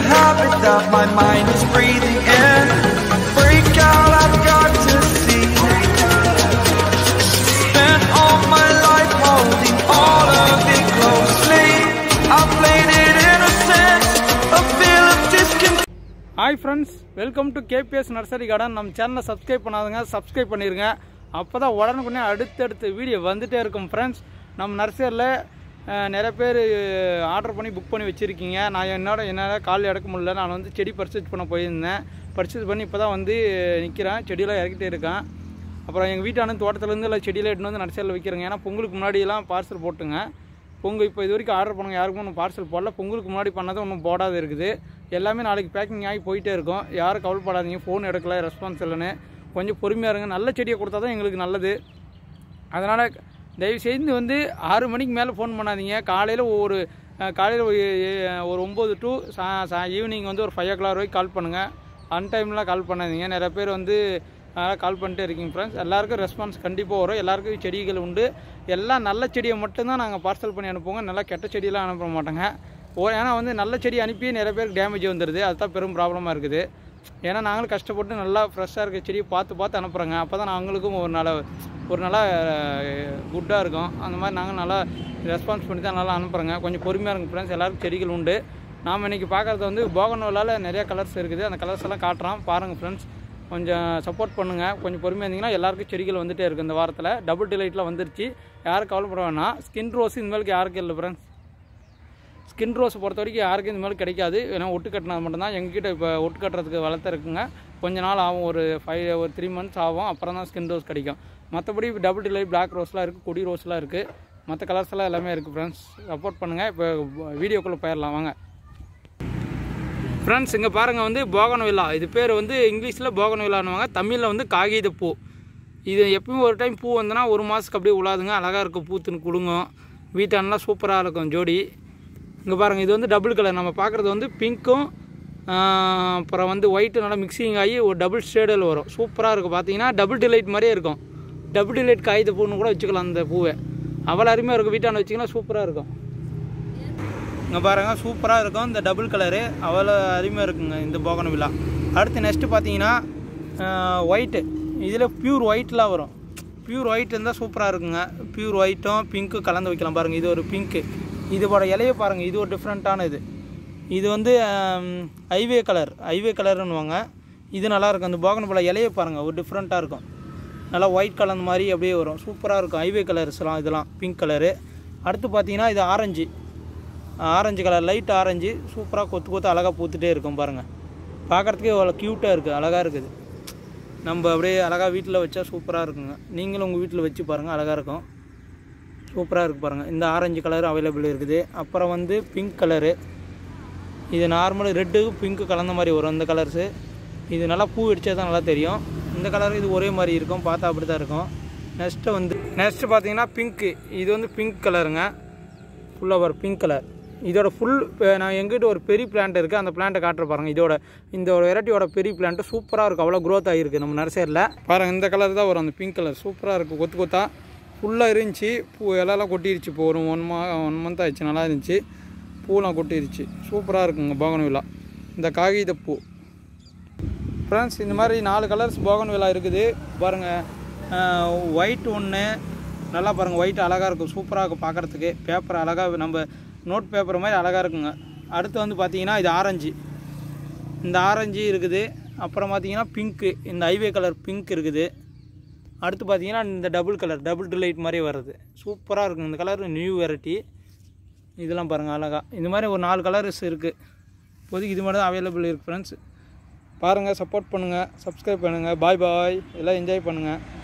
habit that my mind is breathing in. Freak out, I've got to see. Spent all my life holding all of it closely. I played it innocent, a feel of discontent. Hi friends welcome to KPS nursery garden நம்ம சேனலை subscribe பண்ணாதுங்க subscribe பண்ணிடுங்க அப்போ தான் உடனுக்குடனே அடுத்தடுத்து video வந்துகிட்டே இருக்கும் friends நம்ம நர்சரியில் நிறைய பேர் ஆர்டர் பண்ணி புக் பண்ணி வச்சுருக்கீங்க நான் என்னோட என்னால் கால் எடுக்க முடியல நான் வந்து செடி பர்ச்சேஸ் பண்ண போயிருந்தேன் பர்ச்சேஸ் பண்ணி இப்போ தான் வந்து நிற்கிறேன் செடியெல்லாம் இறக்கிட்டே இருக்கேன் அப்புறம் எங்கள் வீட்டான தோட்டத்துலேருந்து எல்லாம் செடியெல்லாம் எடுத்து வந்து நர்சரியில் வைக்கிறேங்க ஏன்னா பொங்கலுக்கு முன்னாடியெல்லாம் பார்சல் போட்டுங்க பொங்கல் இப்போ இது வரைக்கும் ஆர்டர் பண்ணுங்க யாருக்கும் ஒன்றும் பார்சல் போடல பொங்கலுக்கு முன்னாடி பண்ணது ஒன்றும் போடாது இருக்குது எல்லாமே நாளைக்கு பேக்கிங் ஆகி போயிட்டே இருக்கும் யாரும் கவலைப்படாதீங்க ஃபோன் எடுக்கல ரெஸ்பான்ஸ் இல்லைன்னு கொஞ்சம் பொறுமையாக இருங்க நல்ல செடியை கொடுத்தா தான் எங்களுக்கு நல்லது அதனால் தயவு செய்து வந்து ஆறு மணிக்கு மேலே ஃபோன் பண்ணாதீங்க காலையில் ஒரு காலையில் ஒரு ஏ- ஒரு ஒம்பது டு சா சா ஈவினிங் வந்து ஒரு ஃபைவ் ஓ கிளாக் வரைக்கும் கால் பண்ணுங்கள் அன் டைம்லாம் கால் பண்ணாதீங்க நிறைய பேர் வந்து அதனால் கால் பண்ணிட்டே இருக்கீங்க ஃப்ரெண்ட்ஸ் எல்லாருக்கும் ரெஸ்பான்ஸ் கண்டிப்பாக வரும் எல்லாருக்கும் செடிகள் உண்டு எல்லாம் நல்ல செடியை மட்டும்தான் நாங்கள் பார்சல் பண்ணி அனுப்புவோங்க நல்லா கெட்ட செடியெல்லாம் அனுப்ப மாட்டோங்க ஓ ஏன்னா வந்து நல்ல செடி அனுப்பி நிறைய பேருக்கு டேமேஜ் வந்துடுது அதுதான் பெரும் ப்ராப்ளமாக இருக்குது ஏன்னா நாங்களும் கஷ்டப்பட்டு நல்லா ஃப்ரெஷ்ஷாக இருக்க செடியை பார்த்து பார்த்து அனுப்புகிறோங்க அப்போ தான் நாங்களுக்கும் ஒரு நல்ல ஒரு நல்லா குட்டாக இருக்கும் அந்த மாதிரி நாங்கள் நல்லா ரெஸ்பான்ஸ் பண்ணி தான் நல்லா அனுப்புகிறோங்க கொஞ்சம் பொறுமையாக இருங்க ஃப்ரெண்ட்ஸ் எல்லாருக்கும் செடிகள் உண்டு நாம் இன்றைக்கி பார்க்குறது வந்து போகனோலால் நிறைய கலர்ஸ் இருக்குது அந்த கலர்ஸ் எல்லாம் காட்டுறோம் பாருங்கள் ஃப்ரெண்ட்ஸ் கொஞ்சம் சப்போர்ட் பண்ணுங்கள் கொஞ்சம் பொறுமையாக இருந்தீங்கன்னா எல்லாருக்கும் செடிகள் வந்துட்டே இருக்குது இந்த வாரத்தில் டபுள் டிலைட்டில் வந்துருச்சு யாரும் கவலைப்பட வேணாம் ஸ்கின் ரோஸ் இனிமேலுக்கு யாருக்கும் இல்லை ஃப்ரெண்ட்ஸ் ஸ்கின் ரோஸ் பொறுத்த வரைக்கும் யாருக்கும் இந்த மாதிரி கிடைக்காது ஏன்னா ஒட்டு கட்டினது மட்டும்தான் எங்ககிட்ட இப்போ ஒட்டு கட்டுறதுக்கு வளர்த்து இருக்குங்க கொஞ்ச நாள் ஆகும் ஒரு ஃபைவ் ஒரு த்ரீ மந்த்ஸ் ஆகும் அப்புறம் தான் ஸ்கின் ரோஸ் கிடைக்கும் மற்றபடி டபுள் டிலை பிளாக் ரோஸ்லாம் இருக்குது கொடி ரோஸ்லாம் இருக்குது மற்ற கலர்ஸ் எல்லாம் எல்லாமே இருக்குது ஃப்ரெண்ட்ஸ் சப்போர்ட் பண்ணுங்கள் இப்போ வீடியோக்குள்ளே போயிடலாம் வாங்க ஃப்ரெண்ட்ஸ் இங்கே பாருங்கள் வந்து போகனவில்லா இது பேர் வந்து இங்கிலீஷில் போகனவில்லான்னுவாங்க தமிழில் வந்து காகித பூ இது எப்பயும் ஒரு டைம் பூ வந்தனா ஒரு மாதத்துக்கு அப்படியே உலாதுங்க அழகாக இருக்கும் பூத்துன்னு குலுங்கும் வீட்டானலாம் சூப்பராக இருக்கும் ஜோடி இங்கே பாருங்கள் இது வந்து டபுள் கலர் நம்ம பார்க்குறது வந்து பிங்க்கும் அப்புறம் வந்து ஒயிட்டு நல்லா மிக்சிங் ஆகி ஒரு டபுள் ஷேடில் வரும் சூப்பராக இருக்கும் பார்த்தீங்கன்னா டபுள் டிலைட் மாதிரியே இருக்கும் டபுள் டிலைட் காகித பூன்னு கூட வச்சுக்கலாம் அந்த பூவை அவ்வளோ அருமையாக இருக்கும் வீட்டான வச்சிங்கன்னா சூப்பராக இருக்கும் இங்கே பாருங்கள் சூப்பராக இருக்கும் இந்த டபுள் கலரு அவ்வளோ அருமையாக இருக்குங்க இந்த போகன விழா அடுத்து நெக்ஸ்ட்டு பார்த்தீங்கன்னா ஒயிட்டு இதில் பியூர் ஒயிட்லாம் வரும் பியூர் ஒயிட் இருந்தால் சூப்பராக இருக்குங்க பியூர் ஒயிட்டும் பிங்க்கும் கலந்து வைக்கலாம் பாருங்கள் இது ஒரு பிங்க்கு இதோட இலையை பாருங்கள் இது ஒரு டிஃப்ரெண்ட்டான இது இது வந்து ஐவே கலர் ஐவே கலர்னுவாங்க இது நல்லா இருக்கும் அந்த போகன பழ இலையை பாருங்கள் ஒரு டிஃப்ரெண்ட்டாக இருக்கும் நல்லா ஒயிட் கலர் மாதிரி அப்படியே வரும் சூப்பராக இருக்கும் ஐவே கலர்ஸ்லாம் இதெல்லாம் பிங்க் கலரு அடுத்து பார்த்தீங்கன்னா இது orange orange colour light orange சூப்பராக கொத்து கொத்து அழகாக பூத்துட்டே இருக்கும் பாருங்கள் பார்க்குறதுக்கே அவ்வளோ க்யூட்டாக இருக்குது அழகாக இருக்குது நம்ம அப்படியே அழகாக வீட்டில் வச்சா சூப்பராக இருக்குங்க நீங்களும் உங்கள் வீட்டில் வச்சு பாருங்கள் அழகாக இருக்கும் சூப்பராக இருக்குது பாருங்கள் இந்த ஆரஞ்சு கலர் அவைலபிள் இருக்குது அப்புறம் வந்து பிங்க் கலரு இது நார்மல் ரெட்டு பிங்க்கு கலந்த மாதிரி வரும் இந்த கலர்ஸு இது நல்லா பூ அடிச்சா தான் நல்லா தெரியும் இந்த கலர் இது ஒரே மாதிரி இருக்கும் பார்த்தா அப்படி தான் இருக்கும் நெக்ஸ்ட்டு வந்து நெக்ஸ்ட்டு பார்த்தீங்கன்னா பிங்க்கு இது வந்து பிங்க் கலருங்க ஃபுல்லாக ஒரு பிங்க் கலர் இதோட ஃபுல் நான் எங்கிட்ட ஒரு பெரிய பிளான்ட் இருக்குது அந்த பிளான்ட்டை காட்டுற பாருங்க இதோட இந்த வெரைட்டியோட பெரிய பிளான்ட்டு சூப்பராக இருக்கும் அவ்வளோ க்ரோத் ஆகிருக்கு நம்ம நர்சரியில் பாருங்கள் இந்த கலர் தான் வரும் அந்த பிங்க் கலர் சூப்பராக இருக்குது கொத்து கொத்தா ஃபுல்லாக இருந்துச்சு பூ இலலாம் கொட்டிருச்சு இப்போ ஒரு ஒன் மா ஒன் மந்த் ஆயிடுச்சு நல்லா இருந்துச்சு பூலாம் கொட்டிருச்சு சூப்பராக இருக்குங்க போகனவில்லா இந்த காகித பூ ஃப்ரெண்ட்ஸ் இந்த மாதிரி நாலு கலர்ஸ் போகன்வில்லா இருக்குது பாருங்கள் ஒயிட் ஒன்று நல்லா பாருங்கள் ஒயிட் அழகாக இருக்கும் சூப்பராக இருக்கும் பார்க்குறதுக்கு பேப்பர் அழகாக நம்ம நோட் பேப்பர் மாதிரி அழகாக இருக்குங்க அடுத்து வந்து பார்த்தீங்கன்னா இது ஆரஞ்சு இந்த ஆரஞ்சு இருக்குது அப்புறம் பார்த்தீங்கன்னா பிங்க்கு இந்த ஐவே கலர் பிங்க் இருக்குது அடுத்து பார்த்தீங்கன்னா இந்த டபுள் கலர் டபுள் டிலைட் மாதிரி வருது சூப்பராக இருக்கும் இந்த கலர் நியூ வெரைட்டி இதெல்லாம் பாருங்கள் அழகாக இந்த மாதிரி ஒரு நாலு கலர்ஸ் இருக்குது இப்போதைக்கு இது மட்டும் தான் அவைலபிள் இருக்குது ஃப்ரெண்ட்ஸ் பாருங்கள் சப்போர்ட் பண்ணுங்கள் சப்ஸ்கிரைப் பண்ணுங்கள் பாய் பாய் எல்லாம் என்ஜாய் பண்ணுங்கள்